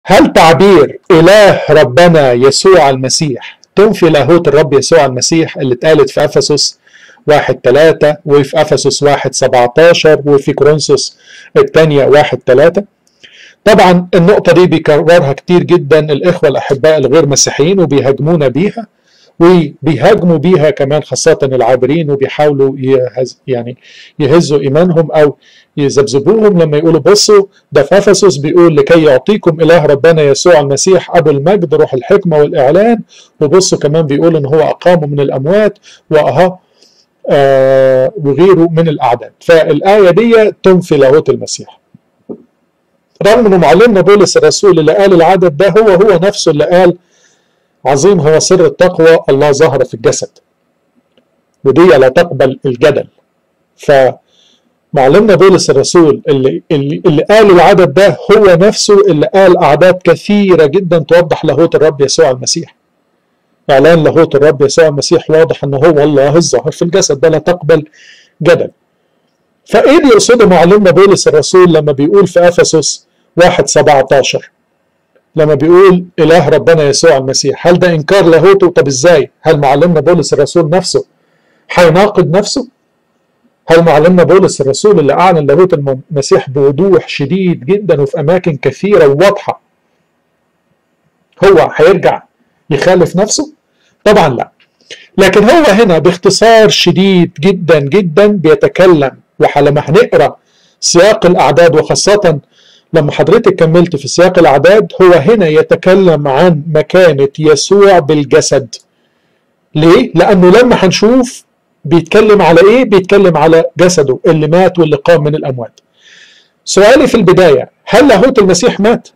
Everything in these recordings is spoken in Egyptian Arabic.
هل تعبير إله ربنا يسوع المسيح تنفي لاهوت الرب يسوع المسيح اللي اتقالت في أفسس واحد ثلاثة وفي أفسس واحد سبعة عشر وفي كورنثوس الثانية واحد ثلاثة طبعا النقطة دي بيكررها كتير جدا الإخوة الأحباء الغير مسيحيين وبيهاجمونا بيها وبيهاجموا بيها كمان خاصة العابرين وبيحاولوا يهز يعني يهزوا إيمانهم أو يذبذبوهم لما يقولوا بصوا ده في أفسس بيقول لكي يعطيكم إله ربنا يسوع المسيح أبو المجد روح الحكمة والإعلان وبصوا كمان بيقول إن هو أقامه من الأموات وأها آه وغيره من الأعداد فالآية دي تنفي لاهوت المسيح رغم أن معلمنا بولس الرسول اللي قال العدد ده هو هو نفسه اللي قال عظيم هو سر التقوى الله ظهر في الجسد ودي لا تقبل الجدل فمعلمنا بولس الرسول اللي, اللي, اللي قال العدد ده هو نفسه اللي قال أعداد كثيرة جدا توضح لاهوت الرب يسوع المسيح إعلان لاهوت الرب يسوع المسيح واضح أنه هو الله الظاهر في الجسد ده لا تقبل جدل فإيه اللي يقصده معلمنا بولس الرسول لما بيقول في أفسس 1 17 لما بيقول إله ربنا يسوع المسيح هل ده إنكار لاهوته طب إزاي هل معلمنا بولس الرسول نفسه هيناقض نفسه هل معلمنا بولس الرسول اللي أعلن لاهوت المسيح بوضوح شديد جدا وفي أماكن كثيرة وواضحة هو هيرجع يخالف نفسه طبعا لا لكن هو هنا باختصار شديد جدا جدا بيتكلم ولما هنقرا سياق الاعداد وخاصه لما حضرتك كملت في سياق الاعداد هو هنا يتكلم عن مكانه يسوع بالجسد ليه لانه لما هنشوف بيتكلم على ايه بيتكلم على جسده اللي مات واللي قام من الاموات سؤالي في البدايه هل لاهوت المسيح مات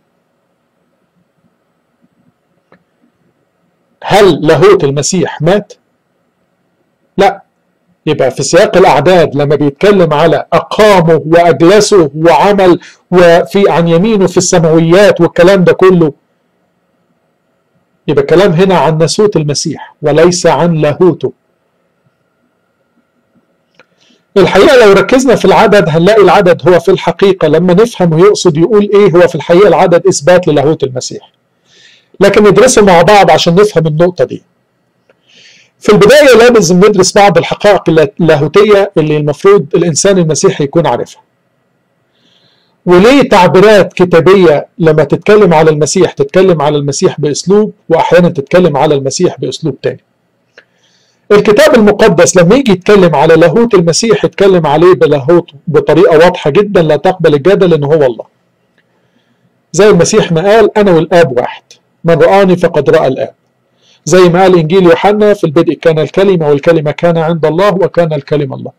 هل لاهوت المسيح مات لا يبقى في سياق الأعداد لما بيتكلم على أقامه وأجلسه وعمل وفي عن يمينه في السماويات والكلام ده كله يبقى الكلام هنا عن ناسوت المسيح وليس عن لاهوته الحقيقة لو ركزنا في العدد هنلاقي العدد هو في الحقيقة لما نفهم ويقصد يقول إيه هو في الحقيقة العدد إثبات للاهوت المسيح لكن ندرسه مع بعض عشان نفهم النقطة دي في البداية لازم ندرس بعض الحقائق اللاهوتية اللي المفروض الإنسان المسيحي يكون عارفها وليه تعبيرات كتابية لما تتكلم على المسيح تتكلم على المسيح بأسلوب وأحيانا تتكلم على المسيح بأسلوب تاني الكتاب المقدس لما يجي يتكلم على لاهوت المسيح يتكلم عليه بلاهوت بطريقة واضحة جدا لا تقبل الجدل إن هو الله زي المسيح ما قال أنا والآب واحد من رآني فقد رأى الآب زي ما قال إنجيل يوحنا في البدء كان الكلمة والكلمة كان عند الله وكان الكلمة الله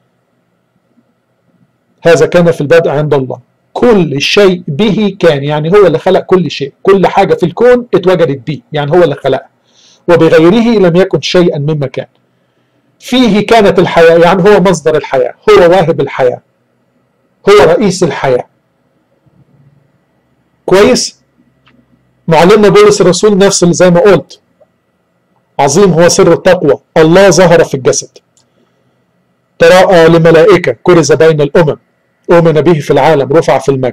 هذا كان في البدء عند الله كل شيء به كان يعني هو اللي خلق كل شيء كل حاجة في الكون اتوجدت به يعني هو اللي خلقها وبغيره لم يكن شيئا مما كان فيه كانت الحياة يعني هو مصدر الحياة هو واهب الحياة هو رئيس الحياة كويس معلمنا بولس الرسول نفس اللي زي ما قلت عظيم هو سر التقوى الله ظهر في الجسد تراءى لملائكة كرز بين الأمم أؤمن به في العالم رفع في المجد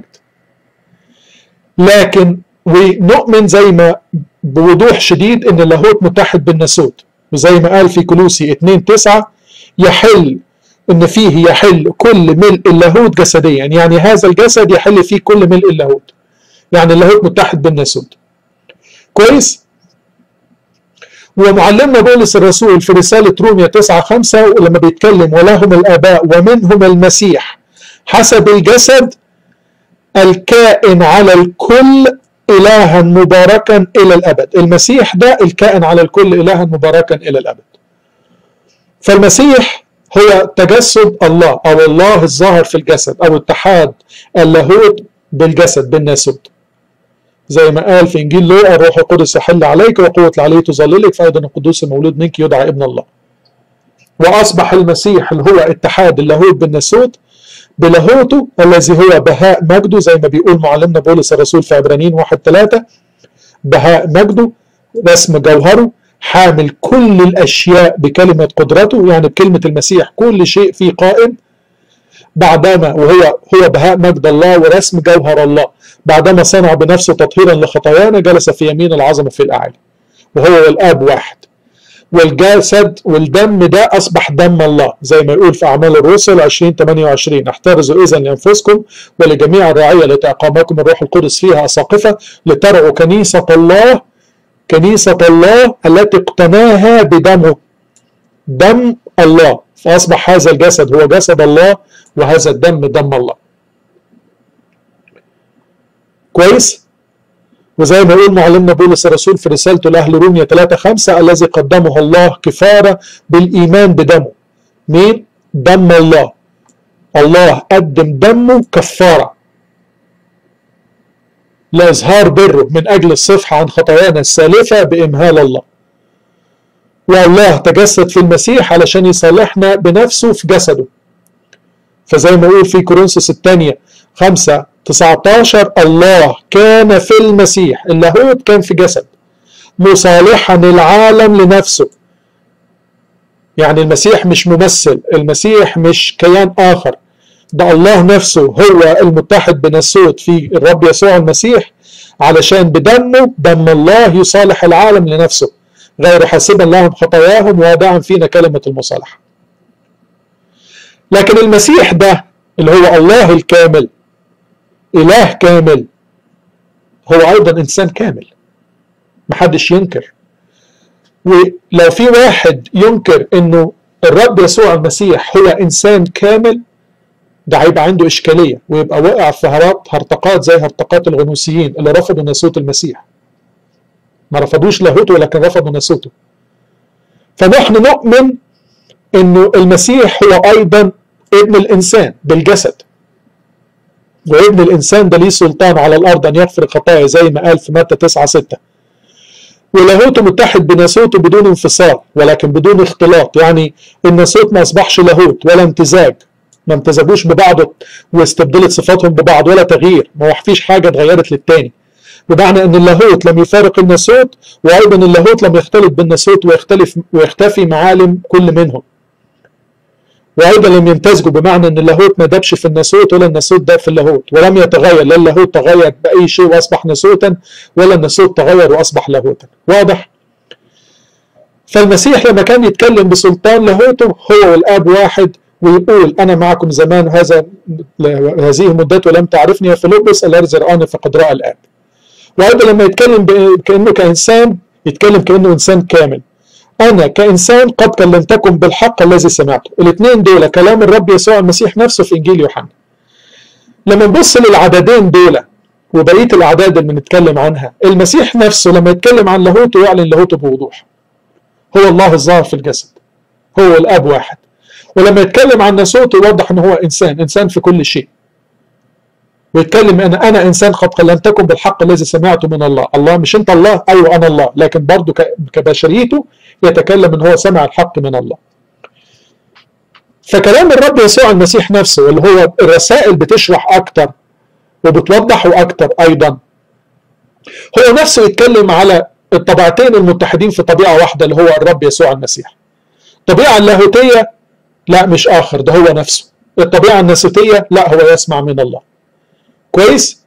لكن ونؤمن زي ما بوضوح شديد ان اللاهوت متحد بالناسوت وزي ما قال في كلوسي 2 9 يحل ان فيه يحل كل ملء اللاهوت جسديا يعني هذا الجسد يحل فيه كل ملء اللاهوت يعني اللاهوت متحد بالناسوت كويس ومعلمنا بولس الرسول في رسالة روميا 9 5 لما بيتكلم ولهم الآباء ومنهم المسيح حسب الجسد الكائن على الكل إلها مباركا إلى الأبد المسيح ده الكائن على الكل إلها مباركا إلى الأبد فالمسيح هو تجسد الله أو الله الظاهر في الجسد أو اتحاد اللاهوت بالجسد بالناسوت زي ما قال في انجيل لوقا الروح القدس يحل عليك وقوه العلي تظللك فايضا القدوس المولود منك يدعى ابن الله. واصبح المسيح اللي هو اتحاد اللاهوت بالناسوت بلاهوته الذي هو بهاء مجده زي ما بيقول معلمنا بولس الرسول في عبرانيين 1 3 بهاء مجده رسم جوهره حامل كل الاشياء بكلمه قدرته يعني بكلمه المسيح كل شيء فيه قائم بعدما وهو هو بهاء مجد الله ورسم جوهر الله بعدما صنع بنفسه تطهيرا لخطايانا جلس في يمين العظمه في الاعالي وهو والاب واحد والجسد والدم ده اصبح دم الله زي ما يقول في اعمال الرسل 20 28 احترزوا اذا لانفسكم ولجميع الرعيه التي اقامكم الروح القدس فيها اساقفه لترعوا كنيسه الله كنيسه الله التي اقتناها بدمه دم الله فاصبح هذا الجسد هو جسد الله وهذا الدم دم الله كويس وزي ما يقول معلمنا بولس الرسول في رسالته لاهل روميا 3 5 الذي قدمه الله كفاره بالايمان بدمه مين دم الله الله قدم دمه كفاره لاظهار بره من اجل الصفح عن خطايانا السالفه بامهال الله والله تجسد في المسيح علشان يصالحنا بنفسه في جسده فزي ما يقول في كورنثوس الثانيه 5 19 الله كان في المسيح اللاهوت كان في جسد مصالحا العالم لنفسه يعني المسيح مش ممثل المسيح مش كيان آخر ده الله نفسه هو المتحد بنسوت في الرب يسوع المسيح علشان بدمه دم الله يصالح العالم لنفسه غير حاسبا لهم خطاياهم وادعا فينا كلمة المصالحة لكن المسيح ده اللي هو الله الكامل إله كامل هو أيضا إنسان كامل محدش ينكر ولو في واحد ينكر إنه الرب يسوع المسيح هو إنسان كامل ده هيبقى عنده إشكالية ويبقى واقع في هرط هرطقات زي هرطقات الغنوسيين اللي رفضوا ناسوت المسيح ما رفضوش لاهوته ولكن رفضوا ناسوته فنحن نؤمن إنه المسيح هو أيضا ابن الإنسان بالجسد وابن الانسان ده ليه سلطان على الارض ان يغفر الخطايا زي ما قال في متى 9 6 ولاهوته متحد بناسوته بدون انفصال ولكن بدون اختلاط يعني الناسوت ما اصبحش لاهوت ولا امتزاج ما امتزجوش ببعض واستبدلت صفاتهم ببعض ولا تغيير ما هو فيش حاجه اتغيرت للتاني بمعنى ان اللاهوت لم يفارق الناسوت وايضا اللاهوت لم يختلط بالناسوت ويختلف ويختفي معالم كل منهم وايضا لم يمتزجوا بمعنى ان اللاهوت ما دابش في الناسوت ولا الناسوت داب في اللاهوت ولم يتغير لا اللاهوت تغير باي شيء واصبح ناسوتا ولا الناسوت تغير واصبح لاهوتا واضح فالمسيح لما كان يتكلم بسلطان لاهوته هو والاب واحد ويقول انا معكم زمان هذا هذه مدته لم تعرفني يا فيلبس الذي زرعاني فقد راى الاب وايضا لما يتكلم كانه كانسان يتكلم كانه انسان كامل أنا كإنسان قد كلمتكم بالحق الذي سمعته الاثنين دول كلام الرب يسوع المسيح نفسه في إنجيل يوحنا لما نبص للعددين دول وبقية الأعداد اللي بنتكلم عنها المسيح نفسه لما يتكلم عن لاهوته يعلن لاهوته بوضوح هو الله الظاهر في الجسد هو الأب واحد ولما يتكلم عن ناسوته يوضح ان هو انسان انسان في كل شيء ويتكلم انا انا انسان قد كلمتكم بالحق الذي سمعته من الله الله مش انت الله ايوه انا الله لكن برضه كبشريته يتكلم ان هو سمع الحق من الله فكلام الرب يسوع المسيح نفسه اللي هو الرسائل بتشرح اكتر وبتوضحه اكتر ايضا هو نفسه يتكلم على الطبيعتين المتحدين في طبيعه واحده اللي هو الرب يسوع المسيح الطبيعه اللاهوتيه لا مش اخر ده هو نفسه الطبيعه الناسوتيه لا هو يسمع من الله كويس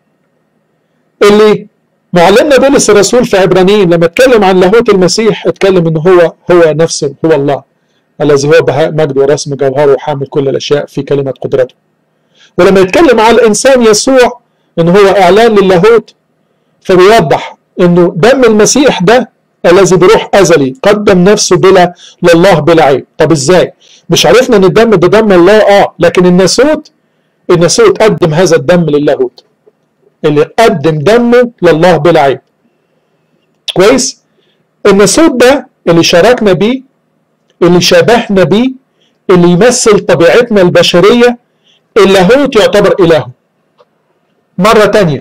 اللي معلمنا بولس الرسول في عبرانيين لما اتكلم عن لاهوت المسيح اتكلم ان هو هو نفسه هو الله الذي هو بهاء مجد ورسم جوهره وحامل كل الاشياء في كلمه قدرته ولما يتكلم على الانسان يسوع ان هو اعلان للاهوت فبيوضح انه دم المسيح ده الذي بروح ازلي قدم نفسه بلا لله بلا عيب طب ازاي مش عرفنا ان الدم ده دم الله اه لكن الناسوت الناسوت قدم هذا الدم للاهوت اللي قدم دمه لله بلا عيب كويس الناسوت ده اللي شاركنا بيه اللي شبهنا بيه اللي يمثل طبيعتنا البشرية اللاهوت يعتبر إلهه مرة تانية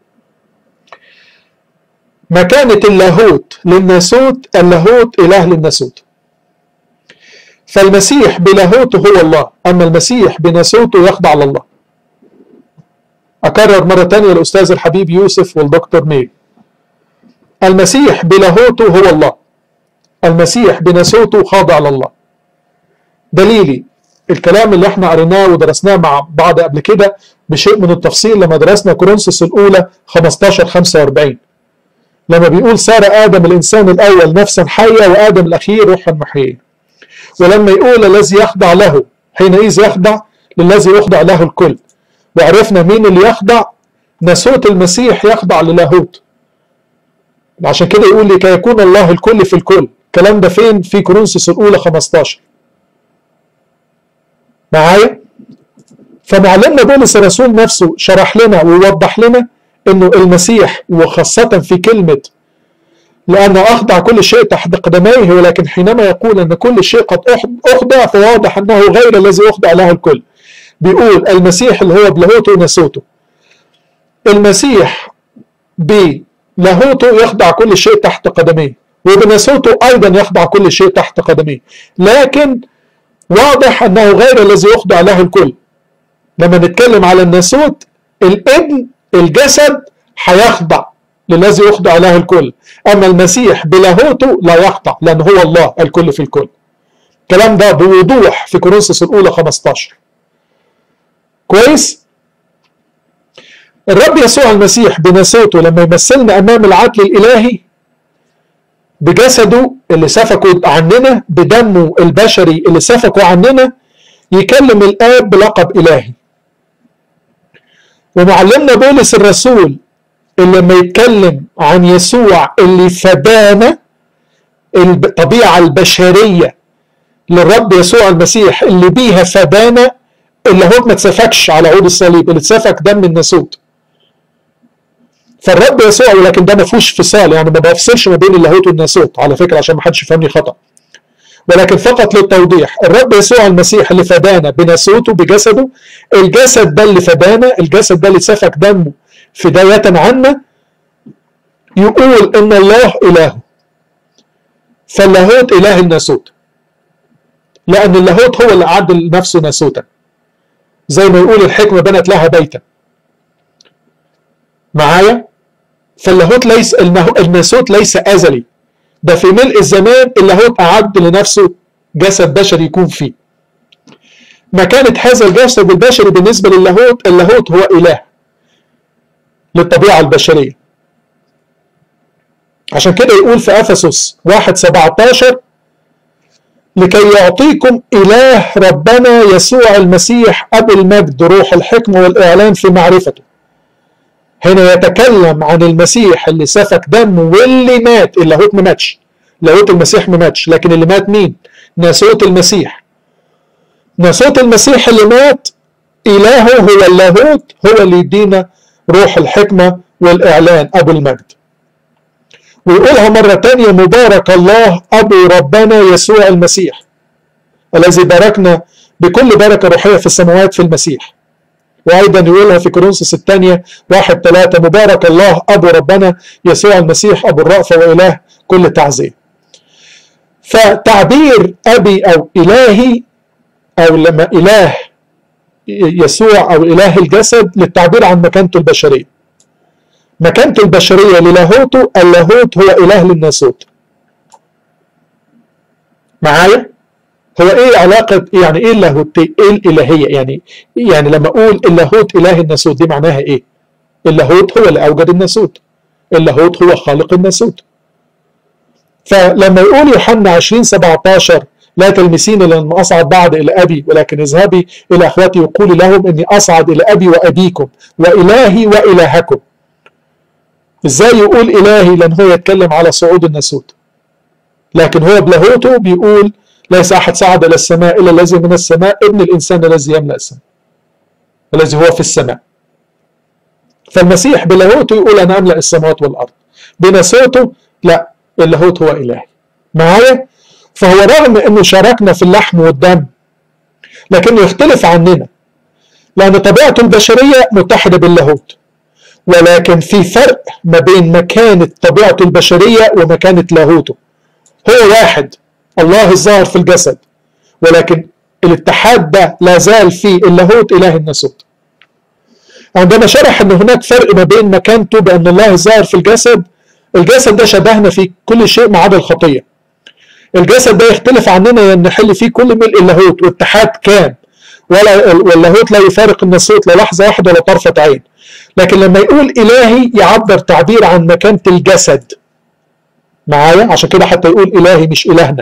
مكانة اللاهوت للناسوت اللاهوت إله للناسوت فالمسيح بلاهوته هو الله أما المسيح بناسوته يخضع لله أكرر مرة تانية الأستاذ الحبيب يوسف والدكتور مي المسيح بلاهوته هو الله المسيح بناسوته خاضع لله دليلي الكلام اللي احنا قريناه ودرسناه مع بعض قبل كده بشيء من التفصيل لما درسنا كورنثوس الاولى 15 45 لما بيقول صار ادم الانسان الاول نفسا حيه وادم الاخير روحا محييه ولما يقول الذي يخضع له حينئذ يخضع للذي يخضع له الكل وعرفنا مين اللي يخضع ناسوت المسيح يخضع للاهوت عشان كده يقول لكي يكون الله الكل في الكل الكلام ده فين في كورنثوس الاولى 15 معايا فمعلمنا بولس الرسول نفسه شرح لنا ووضح لنا انه المسيح وخاصة في كلمة لأن أخضع كل شيء تحت قدميه ولكن حينما يقول أن كل شيء قد أخضع فواضح أنه غير الذي أخضع له الكل بيقول المسيح اللي هو بلاهوته وناسوته المسيح بلاهوته يخضع كل شيء تحت قدميه وبناسوته أيضا يخضع كل شيء تحت قدميه لكن واضح أنه غير الذي يخضع له الكل لما نتكلم على الناسوت الابن الجسد هيخضع للذي يخضع له الكل اما المسيح بلاهوته لا يخضع لان هو الله الكل في الكل الكلام ده بوضوح في كورنثوس الاولى 15 كويس الرب يسوع المسيح بناسوته لما يمثلنا امام العدل الالهي بجسده اللي سفكوا عننا بدمه البشري اللي سفكوا عننا يكلم الاب بلقب الهي ومعلمنا بولس الرسول اللي لما يتكلم عن يسوع اللي فدانا الطبيعة البشرية للرب يسوع المسيح اللي بيها فدانا اللي هو ما اتسفكش على عود الصليب اللي اتسفك دم الناسوت فالرب يسوع ولكن ده ما فيهوش فصال يعني ما بفصلش ما بين اللاهوت والناسوت على فكره عشان ما حدش يفهمني خطا ولكن فقط للتوضيح الرب يسوع المسيح اللي فدانا بناسوته بجسده الجسد ده اللي فدانا الجسد ده اللي سفك دمه فداية عنا يقول ان الله اله فاللاهوت اله الناسوت لان اللاهوت هو اللي اعد لنفسه ناسوتا زي ما يقول الحكمة بنت لها بيتا معايا فاللاهوت ليس الناسوت ليس ازلي ده في ملء الزمان اللاهوت اعد لنفسه جسد بشري يكون فيه مكانة هذا الجسد البشري بالنسبة للاهوت اللاهوت هو اله للطبيعة البشرية عشان كده يقول في أفسس 1 17 لكي يعطيكم إله ربنا يسوع المسيح أبو المجد روح الحكمة والإعلان في معرفته هنا يتكلم عن المسيح اللي سفك دمه واللي مات اللاهوت ما ماتش لاهوت المسيح ما ماتش لكن اللي مات مين ناسوت المسيح ناسوت المسيح اللي مات إلهه هو اللاهوت هو اللي يدينا روح الحكمة والإعلان أبو المجد ويقولها مرة تانية مبارك الله أبو ربنا يسوع المسيح الذي باركنا بكل بركة روحية في السماوات في المسيح وأيضا يقولها في كورنثوس الثانية واحد ثلاثة مبارك الله أبو ربنا يسوع المسيح أبو الرأفة وإله كل تعزية فتعبير أبي أو إلهي أو لما إله يسوع أو إله الجسد للتعبير عن مكانته البشرية مكانته البشرية للاهوته اللاهوت هو إله للناسوت معايا هو ايه علاقة يعني ايه اللاهوت ايه الالهية يعني يعني لما اقول اللاهوت اله الناسوت دي معناها ايه اللاهوت هو اللي اوجد الناسوت اللاهوت هو خالق الناسوت فلما يقول يوحنا 20 17 لا تلمسين لأن أصعد بعد إلى أبي ولكن اذهبي إلى أخواتي وقولي لهم إني أصعد إلى أبي وأبيكم وإلهي وإلهكم إزاي يقول إلهي لأن هو يتكلم على صعود الناسوت لكن هو بلاهوته بيقول ليس أحد صعد إلى السماء إلا الذي من السماء ابن الإنسان الذي يملأ السماء الذي هو في السماء فالمسيح بلاهوته يقول أنا أملأ السماوات والأرض بناسوته لا اللاهوت هو إلهي معايا فهو رغم انه شاركنا في اللحم والدم لكنه يختلف عننا لان طبيعته البشريه متحده باللاهوت ولكن في فرق ما بين مكانه طبيعته البشريه ومكانه لاهوته هو واحد الله الظاهر في الجسد ولكن الاتحاد ده لا زال في اللاهوت اله الناسوت عندما شرح ان هناك فرق ما بين مكانته بان الله الظاهر في الجسد الجسد ده شبهنا في كل شيء ما عدا الخطيه الجسد ده يختلف عننا نحل فيه كل ملء اللاهوت واتحاد كام ولا واللاهوت لا يفارق الناسوت لا لحظه واحده ولا طرفه عين لكن لما يقول الهي يعبر تعبير عن مكانه الجسد معايا عشان كده حتى يقول الهي مش الهنا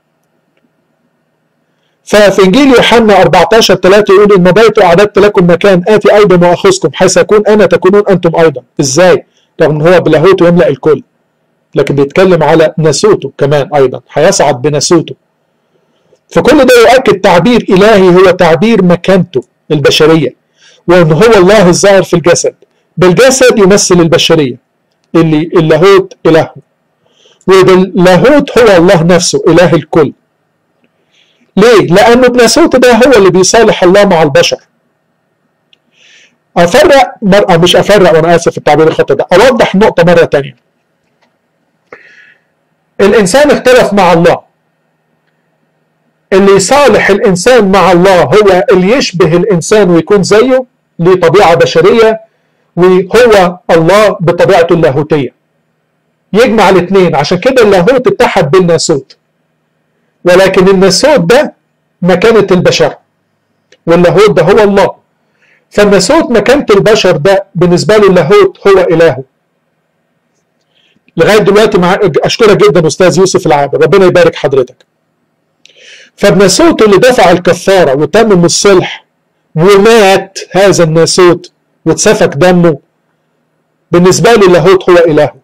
ففي انجيل يوحنا 14 3 يقول ان مضيت اعددت لكم مكان اتي ايضا واخذكم حيث اكون انا تكونون انتم ايضا ازاي رغم ان هو بلاهوته يملا الكل لكن بيتكلم على ناسوته كمان ايضا هيصعد بناسوته فكل ده يؤكد تعبير الهي هو تعبير مكانته البشريه وان هو الله الظاهر في الجسد بالجسد يمثل البشريه اللي اللاهوت الهه وباللاهوت هو الله نفسه اله الكل ليه؟ لأنه بناسوت ده هو اللي بيصالح الله مع البشر. أفرق مرة مش أفرق وأنا آسف في التعبير الخطأ ده، أوضح نقطة مرة تانية. الإنسان اختلف مع الله. اللي يصالح الإنسان مع الله هو اللي يشبه الإنسان ويكون زيه ليه طبيعة بشرية وهو الله بطبيعته اللاهوتية. يجمع الاثنين عشان كده اللاهوت اتحد بالناسوت. ولكن الناسوت ده مكانة البشر واللاهوت ده هو الله فالناسوت مكانة البشر ده بالنسبة له اللاهوت هو إلهه لغاية دلوقتي مع أشكرك جدا أستاذ يوسف العابد ربنا يبارك حضرتك فبناسوت اللي دفع الكفارة وتمم الصلح ومات هذا الناسوت واتسفك دمه بالنسبة له اللاهوت هو إلهه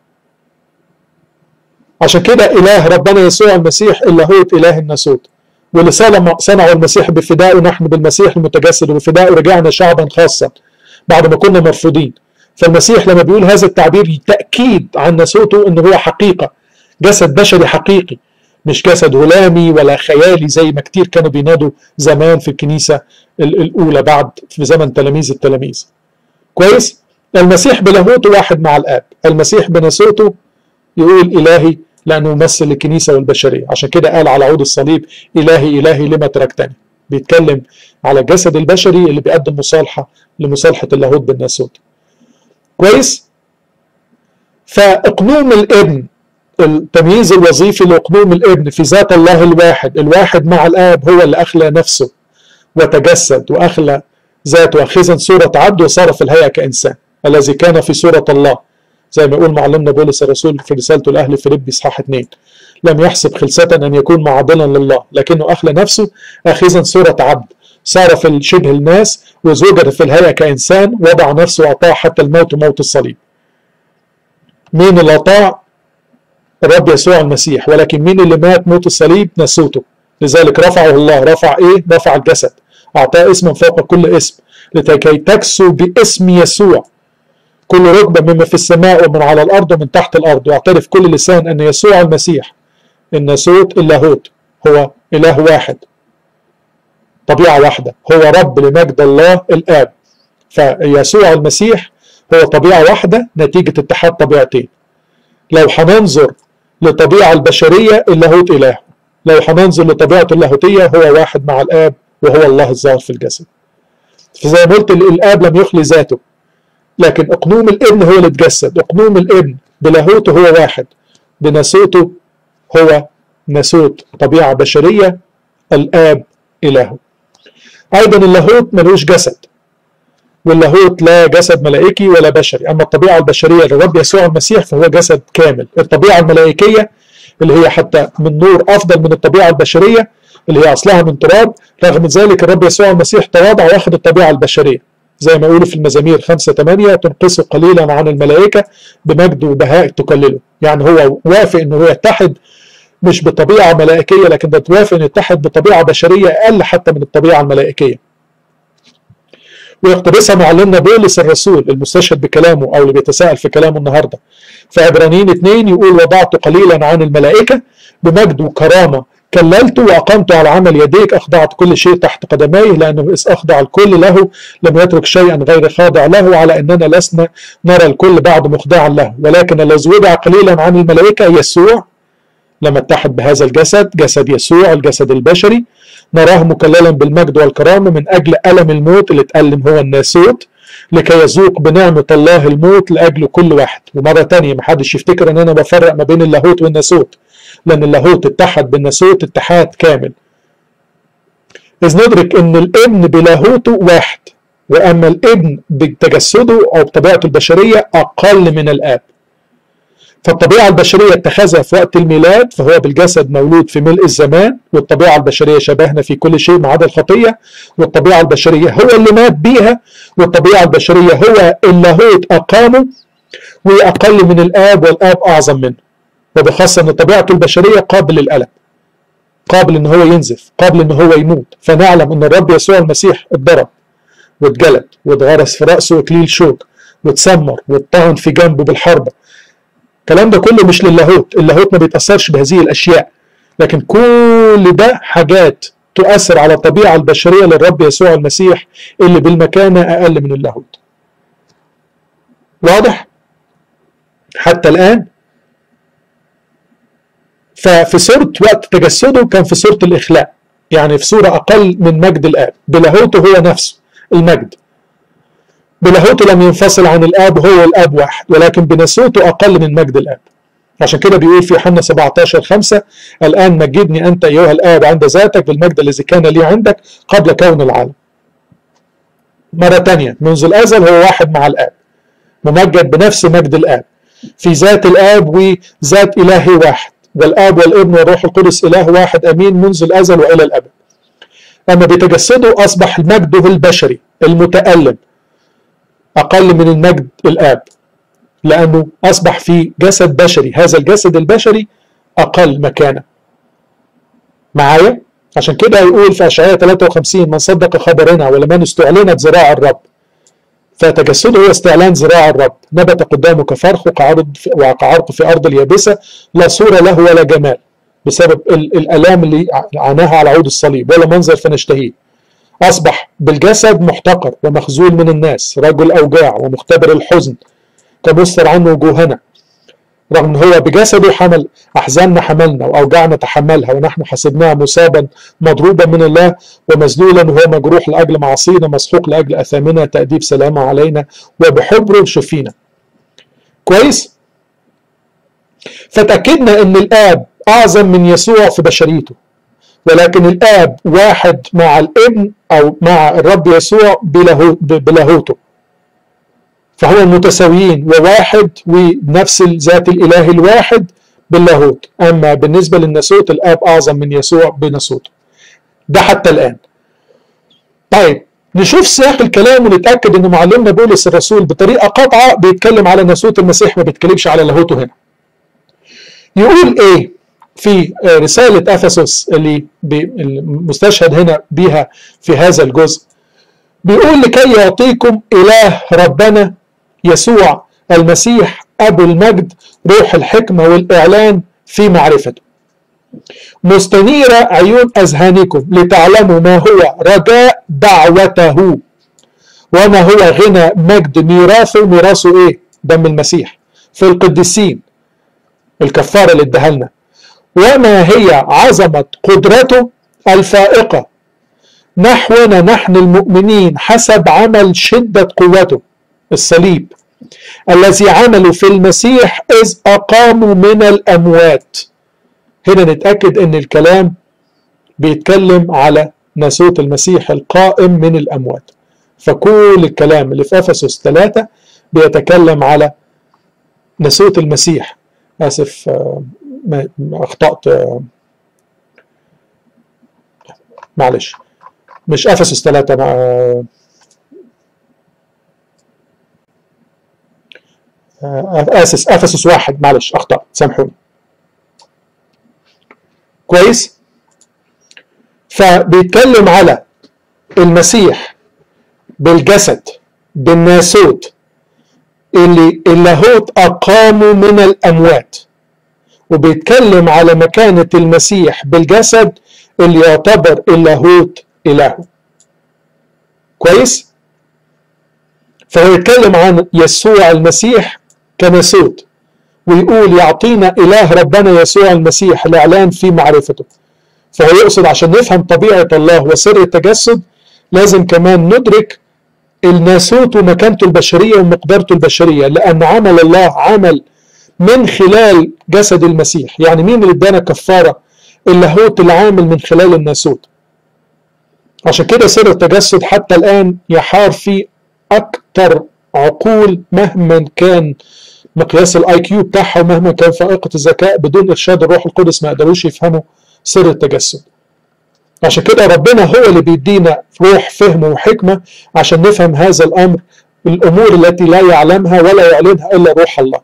عشان كده إله ربنا يسوع المسيح اللاهوت إله الناسوت واللي صنعه المسيح بفدائه نحن بالمسيح المتجسد وبفدائه رجعنا شعبا خاصا بعد ما كنا مرفوضين فالمسيح لما بيقول هذا التعبير تأكيد عن ناسوته إن هو حقيقة جسد بشري حقيقي مش جسد هلامي ولا خيالي زي ما كتير كانوا بينادوا زمان في الكنيسة الأولى بعد في زمن تلاميذ التلاميذ كويس المسيح بلاهوته واحد مع الآب المسيح بناسوته يقول إلهي لأنه يمثل الكنيسة والبشرية عشان كده قال على عود الصليب إلهي إلهي لما تركتني بيتكلم على الجسد البشري اللي بيقدم مصالحة لمصالحة اللاهوت بالناسوت كويس فاقنوم الابن التمييز الوظيفي لاقنوم الابن في ذات الله الواحد الواحد مع الاب هو اللي اخلى نفسه وتجسد واخلى ذاته اخذا صوره عبد وصار في الهيئه كانسان الذي كان في صوره الله زي ما يقول معلمنا بولس الرسول في رسالته لاهل فيليبي اصحاح 2 لم يحسب خلسة ان يكون معادلا لله لكنه اخلى نفسه اخذا صوره عبد صار في شبه الناس وزوجد في الهيئه كانسان وضع نفسه واطاع حتى الموت موت الصليب مين اللي اطاع الرب يسوع المسيح ولكن مين اللي مات موت الصليب نسوته لذلك رفعه الله رفع ايه رفع الجسد اعطاه اسما فوق كل اسم لكي تكسو باسم يسوع كل ركبة مما في السماء ومن على الأرض ومن تحت الأرض واعترف كل لسان أن يسوع المسيح الناسوت اللاهوت هو إله واحد طبيعة واحدة هو رب لمجد الله الآب فيسوع المسيح هو طبيعة واحدة نتيجة اتحاد طبيعتين لو هننظر للطبيعة البشرية اللاهوت إله لو هننظر لطبيعته اللاهوتية هو واحد مع الآب وهو الله الظاهر في الجسد فزي ما قلت الآب لم يخلي ذاته لكن اقنوم الابن هو اللي اتجسد اقنوم الابن بلاهوته هو واحد بناسوته هو ناسوت طبيعة بشرية الآب إلهه أيضا اللاهوت ملوش جسد واللاهوت لا جسد ملائكي ولا بشري أما الطبيعة البشرية للرب يسوع المسيح فهو جسد كامل الطبيعة الملائكية اللي هي حتى من نور أفضل من الطبيعة البشرية اللي هي أصلها من تراب رغم ذلك الرب يسوع المسيح تواضع واخد الطبيعة البشرية زي ما يقولوا في المزامير 5 8 تنقصه قليلا عن الملائكة بمجد وبهاء تكلله يعني هو وافق انه هو يتحد مش بطبيعة ملائكية لكن ده توافق انه يتحد بطبيعة بشرية اقل حتى من الطبيعة الملائكية ويقتبسها معلمنا بولس الرسول المستشهد بكلامه او اللي بيتساءل في كلامه النهارده في عبرانيين اثنين يقول وضعت قليلا عن الملائكة بمجد وكرامة كللت وأقمت على عمل يديك أخضعت كل شيء تحت قدميه لأنه إذ أخضع الكل له لم يترك شيئا غير خاضع له على أننا لسنا نرى الكل بعد مخضعا له ولكن الذي وضع قليلا عن الملائكة يسوع لما اتحد بهذا الجسد جسد يسوع الجسد البشري نراه مكللا بالمجد والكرامة من أجل ألم الموت اللي اتألم هو الناسوت لكي يذوق بنعمة الله الموت لأجل كل واحد ومرة تانية محدش يفتكر ان انا بفرق ما بين اللاهوت والناسوت لان اللاهوت اتحد بالناسوت اتحاد كامل إذ ندرك ان الابن بلاهوته واحد واما الابن بتجسده او بطبيعته البشرية اقل من الاب فالطبيعة البشرية اتخذها في وقت الميلاد فهو بالجسد مولود في ملء الزمان والطبيعة البشرية شبهنا في كل شيء ما عدا الخطية والطبيعة البشرية هو اللي مات بيها والطبيعة البشرية هو اللاهوت أقامه وأقل من الآب والآب أعظم منه وبخاصة أن طبيعته البشرية قابل للألم قابل أن هو ينزف قابل أن هو يموت فنعلم أن الرب يسوع المسيح اتضرب واتجلد واتغرس في رأسه إكليل شوك واتسمر واتطعن في جنبه بالحربة الكلام ده كله مش للاهوت اللاهوت ما بيتأثرش بهذه الأشياء لكن كل ده حاجات تؤثر على الطبيعة البشرية للرب يسوع المسيح اللي بالمكانة أقل من اللاهوت واضح؟ حتى الآن ففي صورة وقت تجسده كان في صورة الإخلاء يعني في صورة أقل من مجد الآب بلاهوته هو نفسه المجد بلاهوته لم ينفصل عن الاب هو الاب واحد ولكن بناسوته اقل من مجد الاب عشان كده بيقول في يوحنا 17 5 الان مجدني انت ايها الاب عند ذاتك بالمجد الذي كان لي عندك قبل كون العالم مرة تانية منذ الازل هو واحد مع الاب ممجد بنفس مجد الاب في ذات الاب وذات الهي واحد والاب والابن والروح القدس اله واحد امين منذ الازل والى الابد اما بتجسده اصبح مجده البشري المتالم أقل من المجد الآب لأنه أصبح في جسد بشري هذا الجسد البشري أقل مكانة معايا عشان كده يقول في أشعياء 53 من صدق خبرنا ولمن استعلنت ذراع الرب فتجسده هو استعلان ذراع الرب نبت قدامه كفرخ وكعرق في أرض اليابسة لا صورة له ولا جمال بسبب الآلام اللي عاناها على عود الصليب ولا منظر فنشتهيه أصبح بالجسد محتقر ومخزول من الناس رجل أوجاع ومختبر الحزن كمستر عنه وجوهنا رغم ان هو بجسده حمل احزاننا حملنا واوجاعنا تحملها ونحن حسبناه مصابا مضروبا من الله ومذلولا وهو مجروح لاجل معاصينا مسحوق لاجل اثامنا تاديب سلامه علينا وبحبره شفينا كويس فتاكدنا ان الاب اعظم من يسوع في بشريته ولكن الاب واحد مع الابن او مع الرب يسوع بلاهوته فهو متساويين وواحد ونفس الذات الاله الواحد باللاهوت اما بالنسبه للناسوت الاب اعظم من يسوع بناسوته ده حتى الان طيب نشوف سياق الكلام ونتاكد ان معلمنا بولس الرسول بطريقه قاطعه بيتكلم على ناسوت المسيح ما بيتكلمش على لاهوته هنا يقول ايه في رسالة أفسس اللي المستشهد هنا بها في هذا الجزء بيقول لكي يعطيكم إله ربنا يسوع المسيح أبو المجد روح الحكمة والإعلان في معرفته مستنيرة عيون أذهانكم لتعلموا ما هو رجاء دعوته وما هو غنى مجد ميراثه ميراثه إيه؟ دم المسيح في القديسين الكفارة اللي اداها لنا وما هي عظمة قدرته الفائقة نحونا نحن المؤمنين حسب عمل شدة قوته الصليب الذي عملوا في المسيح إذ أقاموا من الأموات هنا نتأكد أن الكلام بيتكلم على ناسوت المسيح القائم من الأموات فكل الكلام اللي في أفسس ثلاثة بيتكلم على ناسوت المسيح آسف ما اخطات معلش مش افسس ثلاثة مع اسس افسس واحد معلش اخطأت سامحوني كويس فبيتكلم على المسيح بالجسد بالناسوت اللي اللاهوت اقاموا من الاموات وبيتكلم على مكانة المسيح بالجسد اللي يعتبر اللاهوت إلهه كويس؟ فهو يتكلم عن يسوع المسيح كناسوت ويقول يعطينا إله ربنا يسوع المسيح الإعلان في معرفته فهو يقصد عشان نفهم طبيعة الله وسر التجسد لازم كمان ندرك الناسوت ومكانته البشريه ومقدرته البشريه لان عمل الله عمل من خلال جسد المسيح يعني مين اللي ادانا كفاره اللاهوت العامل من خلال الناسوت عشان كده سر التجسد حتى الان يحار في اكتر عقول مهما كان مقياس الاي كيو بتاعها ومهما كان فائقه الذكاء بدون ارشاد الروح القدس ما قدروش يفهموا سر التجسد عشان كده ربنا هو اللي بيدينا روح فهم وحكمه عشان نفهم هذا الامر الامور التي لا يعلمها ولا يعلنها الا روح الله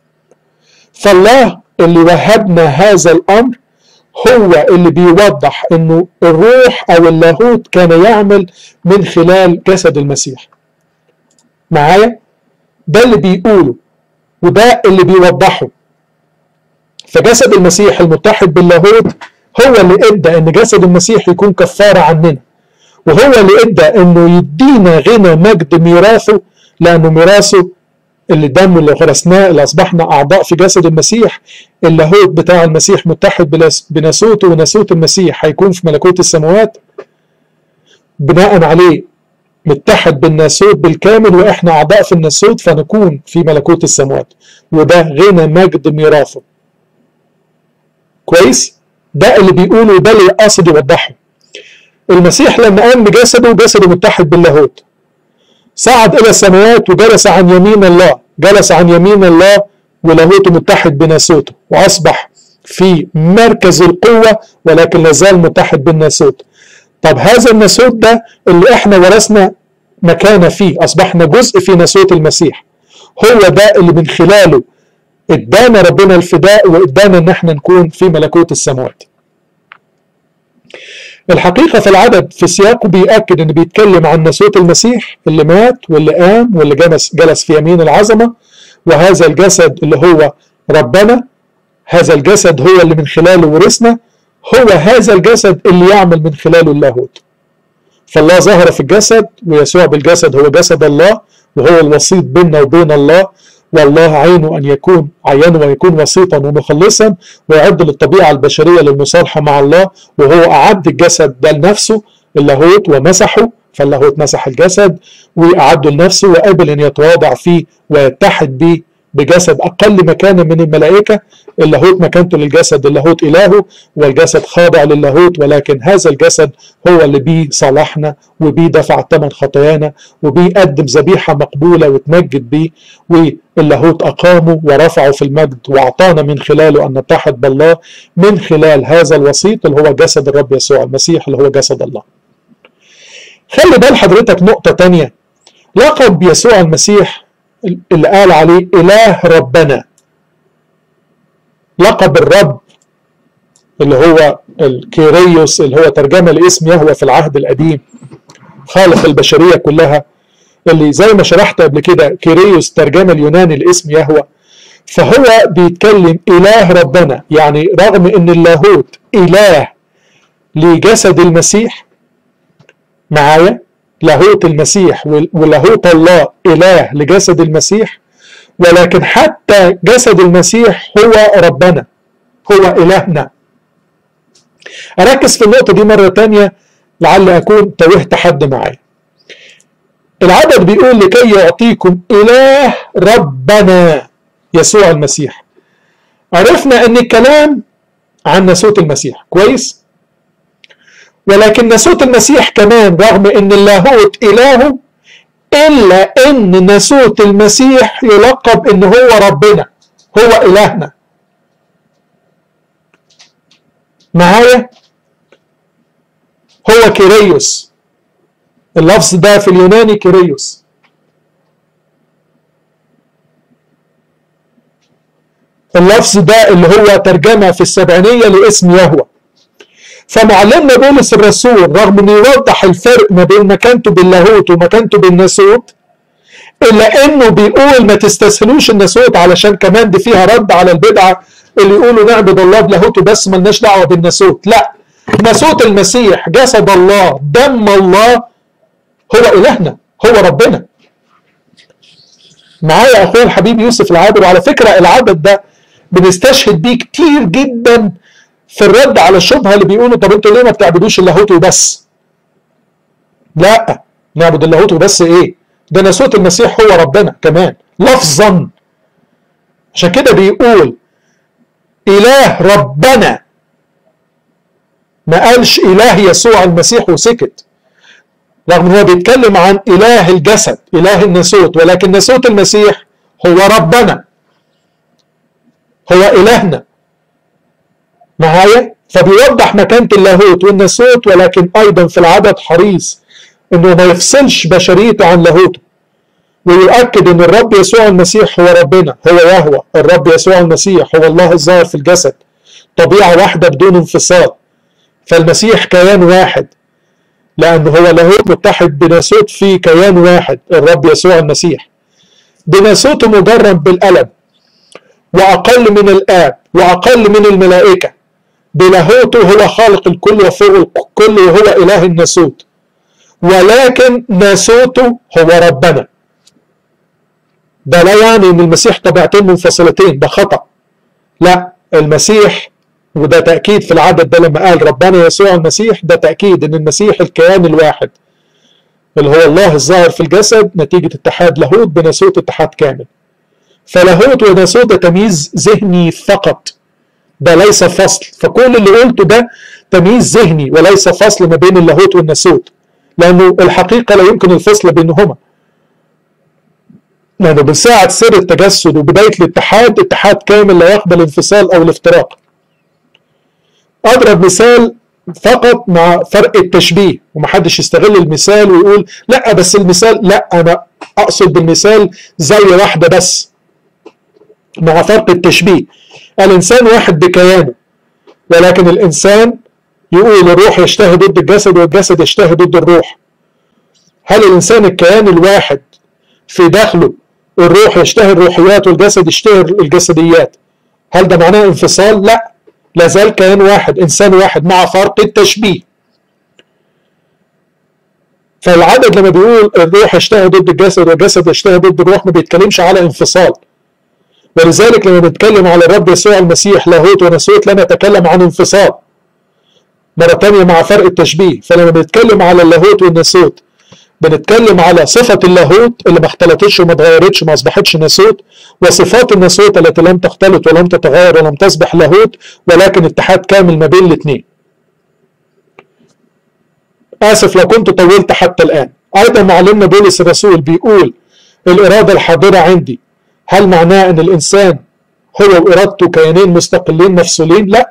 فالله اللي وهبنا هذا الامر هو اللي بيوضح انه الروح او اللاهوت كان يعمل من خلال جسد المسيح معايا ده اللي بيقوله وده اللي بيوضحه فجسد المسيح المتحد باللاهوت هو اللي ادى ان جسد المسيح يكون كفاره عننا وهو اللي ادى انه يدينا غنى مجد ميراثه لانه ميراثه اللي دم اللي غرسناه اللي اصبحنا اعضاء في جسد المسيح اللاهوت بتاع المسيح متحد بناسوته وناسوت المسيح هيكون في ملكوت السماوات بناء عليه متحد بالناسوت بالكامل واحنا اعضاء في الناسوت فنكون في ملكوت السماوات وده غنى مجد ميراثه كويس ده اللي بيقوله ده اللي قاصد يوضحه المسيح لما قام بجسده جسده متحد باللاهوت صعد الى السماوات وجلس عن يمين الله جلس عن يمين الله ولاهوته متحد بناسوته واصبح في مركز القوه ولكن لازال متحد بالناسوت طب هذا الناسوت ده اللي احنا ورثنا مكانه فيه اصبحنا جزء في ناسوت المسيح هو ده اللي من خلاله ادانا ربنا الفداء وادانا ان احنا نكون في ملكوت السماوات الحقيقة في العدد في سياقه بيأكد إن بيتكلم عن ناسوت المسيح اللي مات واللي قام واللي جلس جلس في يمين العظمة وهذا الجسد اللي هو ربنا هذا الجسد هو اللي من خلاله ورثنا هو هذا الجسد اللي يعمل من خلاله اللاهوت فالله ظهر في الجسد ويسوع بالجسد هو جسد الله وهو الوسيط بيننا وبين الله والله عينه أن يكون عينه ويكون وسيطا ومخلصا ويعد للطبيعة البشرية للمصالحة مع الله وهو أعد الجسد ده لنفسه اللاهوت ومسحه فاللاهوت مسح الجسد وأعده لنفسه وقابل أن يتواضع فيه ويتحد به بجسد أقل مكانا من الملائكة اللاهوت مكانته للجسد اللاهوت إلهه والجسد خاضع للاهوت ولكن هذا الجسد هو اللي بيه صالحنا وبيه دفع ثمن خطايانا وبيه قدم ذبيحة مقبولة وتمجد بيه واللاهوت أقامه ورفعه في المجد وأعطانا من خلاله أن نتحد بالله من خلال هذا الوسيط اللي هو جسد الرب يسوع المسيح اللي هو جسد الله خلي بال حضرتك نقطة تانية لقب يسوع المسيح اللي قال عليه إله ربنا لقب الرب اللي هو الكيريوس اللي هو ترجمة لاسم يهوى في العهد القديم خالق البشرية كلها اللي زي ما شرحت قبل كده كيريوس ترجمة اليوناني لاسم يهوى فهو بيتكلم إله ربنا يعني رغم إن اللاهوت إله لجسد المسيح معايا لاهوت المسيح ولاهوت الله إله لجسد المسيح ولكن حتى جسد المسيح هو ربنا هو إلهنا أركز في النقطة دي مرة تانية لعل أكون توهت حد معايا العدد بيقول لكي يعطيكم إله ربنا يسوع المسيح عرفنا أن الكلام عن ناسوت المسيح كويس ولكن ناسوت المسيح كمان رغم أن اللاهوت إلهه إلا أن ناسوت المسيح يلقب أن هو ربنا هو إلهنا معايا هو كيريوس اللفظ ده في اليوناني كيريوس اللفظ ده اللي هو ترجمة في السبعينية لاسم يهوه فمعلمنا بولس الرسول رغم انه يوضح الفرق ما بين مكانته باللاهوت ومكانته بالناسوت الا انه بيقول ما تستسهلوش الناسوت علشان كمان دي فيها رد على البدعه اللي يقولوا نعبد الله بلاهوته بس ملناش دعوه بالناسوت لا ناسوت المسيح جسد الله دم الله هو الهنا هو ربنا معايا اخويا الحبيب يوسف العابر وعلى فكره العدد ده بنستشهد بيه كتير جدا في الرد على الشبهه اللي بيقولوا طب انتوا ليه ما بتعبدوش اللاهوت وبس؟ لا نعبد اللاهوت وبس ايه؟ ده ناسوت المسيح هو ربنا كمان لفظا عشان كده بيقول اله ربنا ما قالش اله يسوع المسيح وسكت رغم ان هو بيتكلم عن اله الجسد اله الناسوت ولكن ناسوت المسيح هو ربنا هو الهنا معايا فبيوضح مكانة اللاهوت والناسوت ولكن ايضا في العدد حريص انه ما يفصلش بشريته عن لاهوته ويؤكد ان الرب يسوع المسيح هو ربنا هو يهوى الرب يسوع المسيح هو الله الظاهر في الجسد طبيعة واحدة بدون انفصال فالمسيح كيان واحد لأنه هو لاهوت متحد بناسوت في كيان واحد الرب يسوع المسيح بناسوته مجرد بالألم وأقل من الآب وأقل من الملائكة بلاهوته هو خالق الكل وفوق الكل وهو إله الناسوت ولكن ناسوته هو ربنا ده لا يعني ان المسيح طبيعتين منفصلتين ده خطأ لا المسيح وده تأكيد في العدد ده لما قال ربنا يسوع المسيح ده تأكيد ان المسيح الكيان الواحد اللي هو الله الظاهر في الجسد نتيجة اتحاد لاهوت بناسوت اتحاد كامل فلاهوت وناسوت ده تمييز ذهني فقط ده ليس فصل فكل اللي قلته ده تمييز ذهني وليس فصل ما بين اللاهوت والناسوت لأنه الحقيقة لا يمكن الفصل بينهما لأنه من ساعة سر التجسد وبداية الاتحاد اتحاد كامل لا يقبل انفصال أو الافتراق أضرب مثال فقط مع فرق التشبيه ومحدش يستغل المثال ويقول لا بس المثال لا أنا أقصد بالمثال زي واحدة بس مع فرق التشبيه الإنسان واحد بكيانه ولكن الإنسان يقول الروح يشتهي ضد الجسد والجسد يشتهي ضد الروح هل الإنسان الكيان الواحد في داخله الروح يشتهي الروحيات والجسد يشتهي الجسديات هل ده معناه انفصال؟ لا لا زال كيان واحد إنسان واحد مع فرق التشبيه فالعدد لما بيقول الروح يشتهي ضد الجسد والجسد يشتهي ضد الروح ما بيتكلمش على انفصال ولذلك لما بنتكلم على الرب يسوع المسيح لاهوت وناسوت لا نتكلم عن انفصال مرة تانية مع فرق التشبيه فلما بنتكلم على اللاهوت والناسوت بنتكلم على صفة اللاهوت اللي ما اختلطتش وما اتغيرتش وما اصبحتش ناسوت وصفات الناسوت التي لم تختلط ولم تتغير ولم تصبح لاهوت ولكن اتحاد كامل ما بين الاثنين. آسف لو كنت طولت حتى الآن. أيضا معلمنا بولس الرسول بيقول الإرادة الحاضرة عندي هل معناه أن الإنسان هو وإرادته كيانين مستقلين مفصولين؟ لا.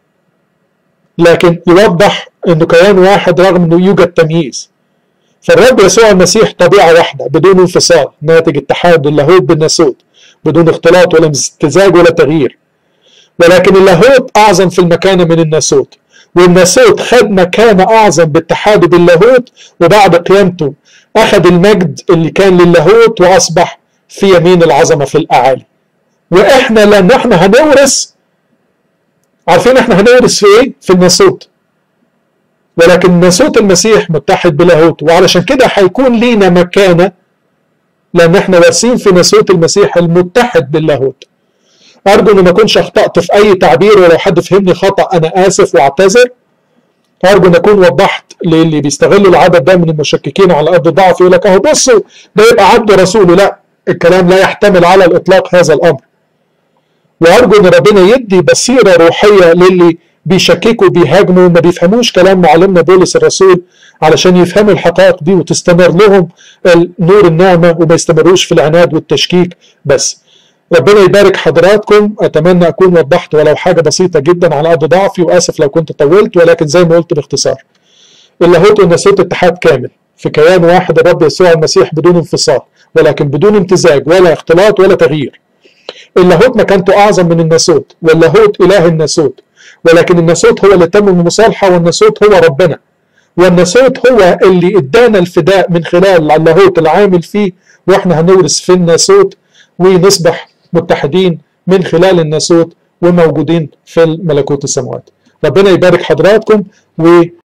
لكن يوضح أنه كيان واحد رغم أنه يوجد تمييز. فالرب يسوع المسيح طبيعة واحدة بدون انفصال ناتج اتحاد اللاهوت بالناسوت بدون اختلاط ولا امتزاج ولا تغيير ولكن اللاهوت أعظم في المكانة من الناسوت والناسوت خد مكانة أعظم باتحاده باللاهوت وبعد قيامته أخذ المجد اللي كان للاهوت وأصبح في يمين العظمة في الأعالي وإحنا لأن إحنا هنورث عارفين إحنا هنورث في إيه؟ في الناسوت ولكن ناسوت المسيح متحد بلاهوت وعلشان كده هيكون لينا مكانة لأن احنا وارثين في ناسوت المسيح المتحد باللاهوت أرجو إن ما أكونش أخطأت في أي تعبير ولو حد فهمني خطأ أنا آسف وأعتذر أرجو إن أكون وضحت للي بيستغلوا العدد ده من المشككين على قد ضعف يقول لك أهو بصوا ده يبقى عبد رسوله لا الكلام لا يحتمل على الإطلاق هذا الأمر وأرجو إن ربنا يدي بصيرة روحية للي بيشككوا بيهاجموا ما بيفهموش كلام معلمنا بولس الرسول علشان يفهموا الحقائق دي وتستمر لهم نور النعمة وما يستمروش في العناد والتشكيك بس ربنا يبارك حضراتكم أتمنى أكون وضحت ولو حاجة بسيطة جدا على قد ضعفي وآسف لو كنت طولت ولكن زي ما قلت باختصار اللاهوت والناسوت اتحاد كامل في كيان واحد الرب يسوع المسيح بدون انفصال ولكن بدون امتزاج ولا اختلاط ولا تغيير اللاهوت مكانته أعظم من الناسوت واللاهوت إله الناسوت ولكن الناسوت هو اللي تم المصالحة والناسوت هو ربنا والناسوت هو اللي ادانا الفداء من خلال اللاهوت العامل فيه واحنا هنورث في الناسوت ونصبح متحدين من خلال الناسوت وموجودين في ملكوت السماوات ربنا يبارك حضراتكم و